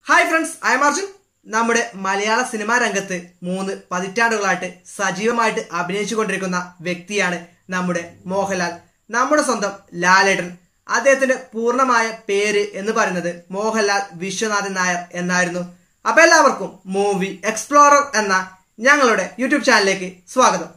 hi friends I am Arjun നമ്മുടെ മലയാള cinema രംഗത്ത് മൂന്ന് പതിറ്റാണ്ടുകളായിട്ട് സജീവമായിട്ട് അഭിനയിച്ചു കൊണ്ടിരിക്കുന്ന വ്യക്തിയാണ് നമ്മുടെ മോഹൻലാൽ നമ്മുടെ സ്വന്തം ലാലേട്ടൻ അദ്ദേഹത്തിന്റെ പൂർണ്ണമായ പേര് എന്ന് പറയുന്നത് മോഹൻലാൽ വിശ്വനാഥൻ നായർ എന്നായിരുന്നു അപ്പൊ എല്ലാവർക്കും മൂവി എക്സ്പ്ലോറർ എന്ന ഞങ്ങളുടെ യൂട്യൂബ് ചാനലിലേക്ക് സ്വാഗതം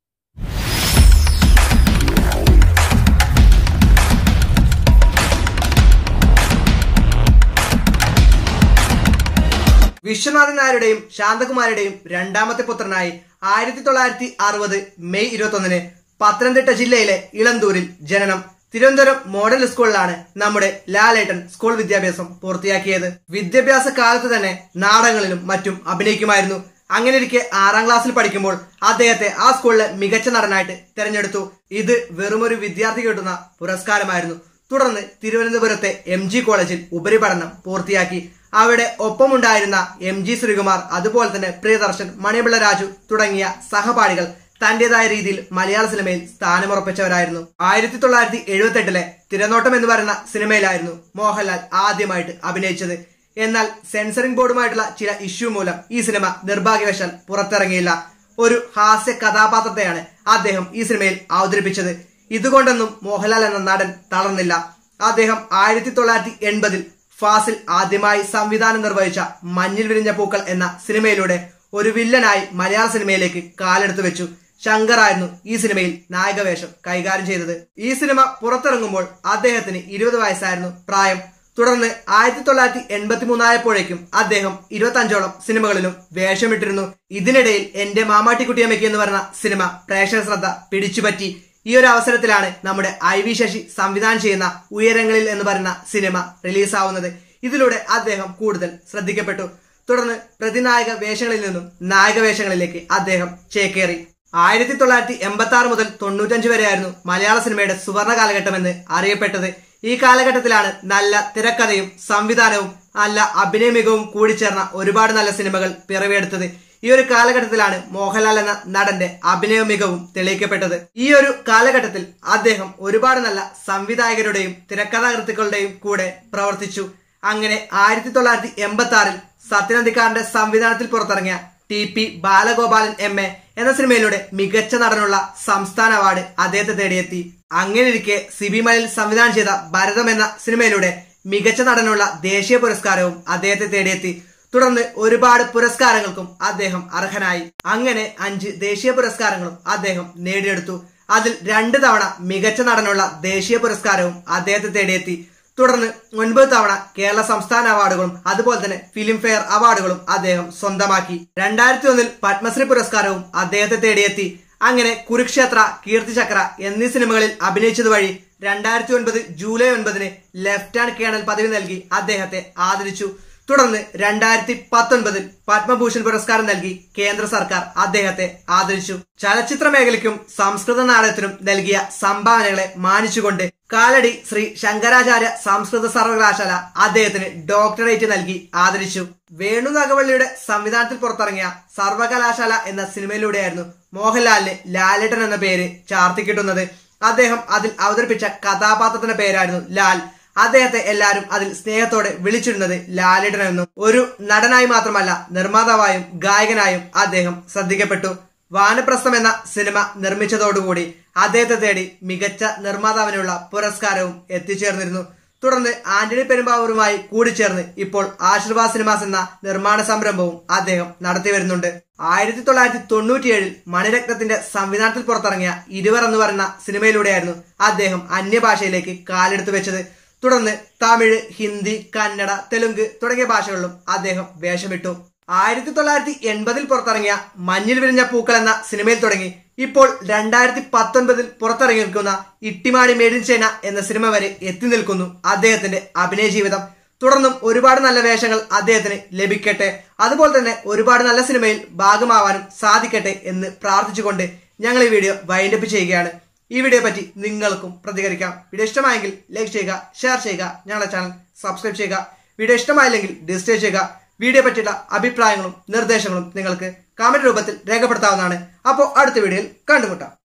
വിശ്വനാഥൻ നായരുടെയും ശാന്തകുമാരുടെയും രണ്ടാമത്തെ പുത്രനായി ആയിരത്തി തൊള്ളായിരത്തി അറുപത് മെയ് ഇരുപത്തൊന്നിന് പത്തനംതിട്ട ജില്ലയിലെ ഇളന്തൂരിൽ ജനനം തിരുവനന്തപുരം മോഡൽ സ്കൂളിലാണ് നമ്മുടെ ലാലേട്ടൻ സ്കൂൾ വിദ്യാഭ്യാസം പൂർത്തിയാക്കിയത് വിദ്യാഭ്യാസ കാലത്ത് തന്നെ നാടകങ്ങളിലും മറ്റും അഭിനയിക്കുമായിരുന്നു അങ്ങനെ ഇരിക്കെ ആറാം ക്ലാസ്സിൽ പഠിക്കുമ്പോൾ അദ്ദേഹത്തെ ആ സ്കൂളിലെ മികച്ച നടനായിട്ട് തെരഞ്ഞെടുത്തു ഇത് വെറുമൊരു വിദ്യാർത്ഥി കിട്ടുന്ന പുരസ്കാരമായിരുന്നു തുടർന്ന് തിരുവനന്തപുരത്തെ എം ജി കോളേജിൽ ഉപരിപഠനം പൂർത്തിയാക്കി അവിടെ ഒപ്പമുണ്ടായിരുന്ന എം ജി ശ്രീകുമാർ അതുപോലെ തന്നെ പ്രിയദർശൻ മണിപിള്ള രാജു തുടങ്ങിയ സഹപാഠികൾ തന്റേതായ രീതിയിൽ മലയാള സിനിമയിൽ സ്ഥാനമുറപ്പിച്ചവരായിരുന്നു ആയിരത്തി തൊള്ളായിരത്തി എഴുപത്തി എട്ടിലെ തിരനോട്ടം എന്ന് പറയുന്ന സിനിമയിലായിരുന്നു മോഹൻലാൽ ആദ്യമായിട്ട് അഭിനയിച്ചത് എന്നാൽ സെൻസറിംഗ് ബോർഡുമായിട്ടുള്ള ചില ഇഷ്യൂ മൂലം ഈ സിനിമ നിർഭാഗ്യവശാൽ പുറത്തിറങ്ങിയില്ല ഒരു ഹാസ്യ കഥാപാത്രത്തെയാണ് അദ്ദേഹം ഈ സിനിമയിൽ അവതരിപ്പിച്ചത് ഇതുകൊണ്ടൊന്നും മോഹൻലാൽ എന്ന നടൻ തളർന്നില്ല അദ്ദേഹം ആയിരത്തി തൊള്ളായിരത്തി എൺപതിൽ ഫാസിൽ ആദ്യമായി സംവിധാനം നിർവഹിച്ച മഞ്ഞിൽ വിരിഞ്ഞ പൂക്കൾ എന്ന സിനിമയിലൂടെ ഒരു വില്ലനായി മലയാള സിനിമയിലേക്ക് കാലെടുത്തു വെച്ചു ശങ്കറായിരുന്നു ഈ സിനിമയിൽ നായകവേഷം കൈകാര്യം ചെയ്തത് ഈ സിനിമ പുറത്തിറങ്ങുമ്പോൾ അദ്ദേഹത്തിന് ഇരുപത് വയസ്സായിരുന്നു പ്രായം തുടർന്ന് ആയിരത്തി തൊള്ളായിരത്തി എൺപത്തി മൂന്നായപ്പോഴേക്കും അദ്ദേഹം ഇരുപത്തി അഞ്ചോളം സിനിമകളിലും വേഷമിട്ടിരുന്നു ഇതിനിടയിൽ എന്റെ മാമാട്ടിക്കുട്ടിയമ്മയ്ക്ക് എന്ന് പറഞ്ഞ സിനിമ പ്രേക്ഷക ശ്രദ്ധ പിടിച്ചുപറ്റി ഈ ഒരു അവസരത്തിലാണ് നമ്മുടെ ഐ വി ശശി സംവിധാനം ചെയ്യുന്ന ഉയരങ്ങളിൽ എന്ന് പറയുന്ന സിനിമ റിലീസാവുന്നത് ഇതിലൂടെ അദ്ദേഹം കൂടുതൽ ശ്രദ്ധിക്കപ്പെട്ടു തുടർന്ന് പ്രതിനായക വേഷങ്ങളിൽ നിന്നും നായക വേഷങ്ങളിലേക്ക് അദ്ദേഹം ചേക്കേറി ആയിരത്തി തൊള്ളായിരത്തി എൺപത്തി ആറ് മുതൽ തൊണ്ണൂറ്റഞ്ച് വരെയായിരുന്നു മലയാള സിനിമയുടെ സുവർണ കാലഘട്ടം എന്ന് അറിയപ്പെട്ടത് ഈ കാലഘട്ടത്തിലാണ് നല്ല തിരക്കഥയും സംവിധാനവും നല്ല അഭിനയ മികവും കൂടിച്ചേർന്ന ഒരുപാട് നല്ല സിനിമകൾ പിറവിയെടുത്തത് ഈ ഒരു കാലഘട്ടത്തിലാണ് മോഹൻലാൽ എന്ന നടന്റെ അഭിനയ മികവും തെളിയിക്കപ്പെട്ടത് ഈ ഒരു കാലഘട്ടത്തിൽ അദ്ദേഹം ഒരുപാട് നല്ല സംവിധായകരുടെയും തിരക്കഥാകൃത്തുക്കളുടെയും കൂടെ പ്രവർത്തിച്ചു അങ്ങനെ ആയിരത്തി തൊള്ളായിരത്തി എൺപത്തി ആറിൽ സത്യനന്ദിക്കാരന്റെ സംവിധാനത്തിൽ പുറത്തിറങ്ങിയ T P Balagopalan M A എന്ന സിനിമയിലൂടെ മികച്ച നടനുള്ള സംസ്ഥാന അവാർഡ് അദ്ദേഹത്തെ തേടിയെത്തി അങ്ങനെയിരിക്കെ സിബി മലയിൽ സംവിധാനം ചെയ്ത ഭരതം എന്ന സിനിമയിലൂടെ മികച്ച നടനുള്ള ദേശീയ പുരസ്കാരവും അദ്ദേഹത്തെ തേടിയെത്തി തുടർന്ന് ഒരുപാട് പുരസ്കാരങ്ങൾക്കും അദ്ദേഹം അർഹനായി അങ്ങനെ അഞ്ച് ദേശീയ പുരസ്കാരങ്ങളും അദ്ദേഹം നേടിയെടുത്തു അതിൽ രണ്ട് തവണ മികച്ച നടനുള്ള ദേശീയ പുരസ്കാരവും അദ്ദേഹത്തെ തേടിയെത്തി തുടർന്ന് ഒൻപത് തവണ കേരള സംസ്ഥാന അവാർഡുകളും അതുപോലെ തന്നെ ഫിലിം ഫെയർ അവാർഡുകളും അദ്ദേഹം സ്വന്തമാക്കി രണ്ടായിരത്തി ഒന്നിൽ പത്മശ്രീ പുരസ്കാരവും അദ്ദേഹത്തെ തേടിയെത്തി അങ്ങനെ കുരുക്ഷേത്ര കീർത്തിചക്ര എന്നീ സിനിമകളിൽ അഭിനയിച്ചത് വഴി രണ്ടായിരത്തി ഒൻപത് ജൂലൈ ഒൻപതിന് ലെഫ്റ്റനന്റ് കേണൽ പദവി നൽകി അദ്ദേഹത്തെ ആദരിച്ചു തുടർന്ന് രണ്ടായിരത്തി പത്തൊൻപതിൽ പത്മഭൂഷൺ പുരസ്കാരം നൽകി കേന്ദ്ര സർക്കാർ അദ്ദേഹത്തെ ആദരിച്ചു ചലച്ചിത്ര മേഖലയ്ക്കും സംസ്കൃത നാടകത്തിനും നൽകിയ സംഭാവനകളെ മാനിച്ചുകൊണ്ട് കാലടി ശ്രീ ശങ്കരാചാര്യ സംസ്കൃത സർവകലാശാല അദ്ദേഹത്തിന് ഡോക്ടറേറ്റ് നൽകി ആദരിച്ചു വേണു നാഗവള്ളിയുടെ സംവിധാനത്തിൽ പുറത്തിറങ്ങിയ സർവകലാശാല എന്ന സിനിമയിലൂടെയായിരുന്നു മോഹൻലാലിന് ലാലേട്ടൻ എന്ന പേര് ചാർത്തിക്കിട്ടുന്നത് അദ്ദേഹം അതിൽ അവതരിപ്പിച്ച കഥാപാത്രത്തിന്റെ പേരായിരുന്നു ലാൽ അദ്ദേഹത്തെ എല്ലാവരും അതിൽ സ്നേഹത്തോടെ വിളിച്ചിരുന്നത് ലാലേട്ടനെന്നും ഒരു നടനായി മാത്രമല്ല നിർമ്മാതാവായും ഗായകനായും അദ്ദേഹം ശ്രദ്ധിക്കപ്പെട്ടു വാനപ്രസ്ഥം എന്ന സിനിമ നിർമ്മിച്ചതോടുകൂടി അദ്ദേഹത്തെ തേടി മികച്ച നിർമ്മാതാവിനുള്ള പുരസ്കാരവും എത്തിച്ചേർന്നിരുന്നു തുടർന്ന് ആന്റണി പെരുമ്പാവൂരുമായി കൂടിച്ചേർന്ന് ഇപ്പോൾ ആശീർവാദ് സിനിമാസ് എന്ന നിർമ്മാണ സംരംഭവും അദ്ദേഹം നടത്തി വരുന്നുണ്ട് ആയിരത്തി തൊള്ളായിരത്തി തൊണ്ണൂറ്റിയേഴിൽ മണിരത്നത്തിന്റെ സംവിധാനത്തിൽ പുറത്തിറങ്ങിയ ഇരുവർ എന്ന് പറയുന്ന സിനിമയിലൂടെയായിരുന്നു അദ്ദേഹം അന്യഭാഷയിലേക്ക് കാലെടുത്തു വെച്ചത് തുടർന്ന് തമിഴ് ഹിന്ദി കന്നഡ തെലുങ്ക് തുടങ്ങിയ ഭാഷകളിലും അദ്ദേഹം വേഷമിട്ടു ആയിരത്തി തൊള്ളായിരത്തി എൺപതിൽ പുറത്തിറങ്ങിയ മഞ്ഞിൽ വിരിഞ്ഞ പൂക്കൾ എന്ന സിനിമയിൽ തുടങ്ങി ഇപ്പോൾ രണ്ടായിരത്തി പത്തൊൻപതിൽ പുറത്തിറങ്ങിയിരിക്കുന്ന ഇട്ടിമാടി മേഡിൻ ചൈന എന്ന സിനിമ വരെ എത്തി നിൽക്കുന്നു അദ്ദേഹത്തിന്റെ അഭിനയ ജീവിതം തുടർന്നും ഒരുപാട് നല്ല വേഷങ്ങൾ അദ്ദേഹത്തിന് ലഭിക്കട്ടെ അതുപോലെ തന്നെ ഒരുപാട് നല്ല സിനിമയിൽ ഭാഗമാവാനും സാധിക്കട്ടെ എന്ന് പ്രാർത്ഥിച്ചുകൊണ്ട് ഞങ്ങൾ ഈ വീഡിയോ വൈൻഡപ്പ് ചെയ്യുകയാണ് ഈ വീഡിയോ പറ്റി നിങ്ങൾക്കും പ്രതികരിക്കാം വീഡിയോ ഇഷ്ടമായെങ്കിൽ ലൈക്ക് ചെയ്യുക ഷെയർ ചെയ്യുക ഞങ്ങളുടെ ചാനൽ സബ്സ്ക്രൈബ് ചെയ്യുക വീഡിയോ ഇഷ്ടമായില്ലെങ്കിൽ ഡിസ്ലൈക്ക് ചെയ്യുക വീഡിയോ പറ്റിയുള്ള അഭിപ്രായങ്ങളും നിർദ്ദേശങ്ങളും നിങ്ങൾക്ക് കമന്റ് രൂപത്തിൽ രേഖപ്പെടുത്താവുന്നതാണ് അപ്പോൾ അടുത്ത വീഡിയോയിൽ കണ്ടുമുട്ടാം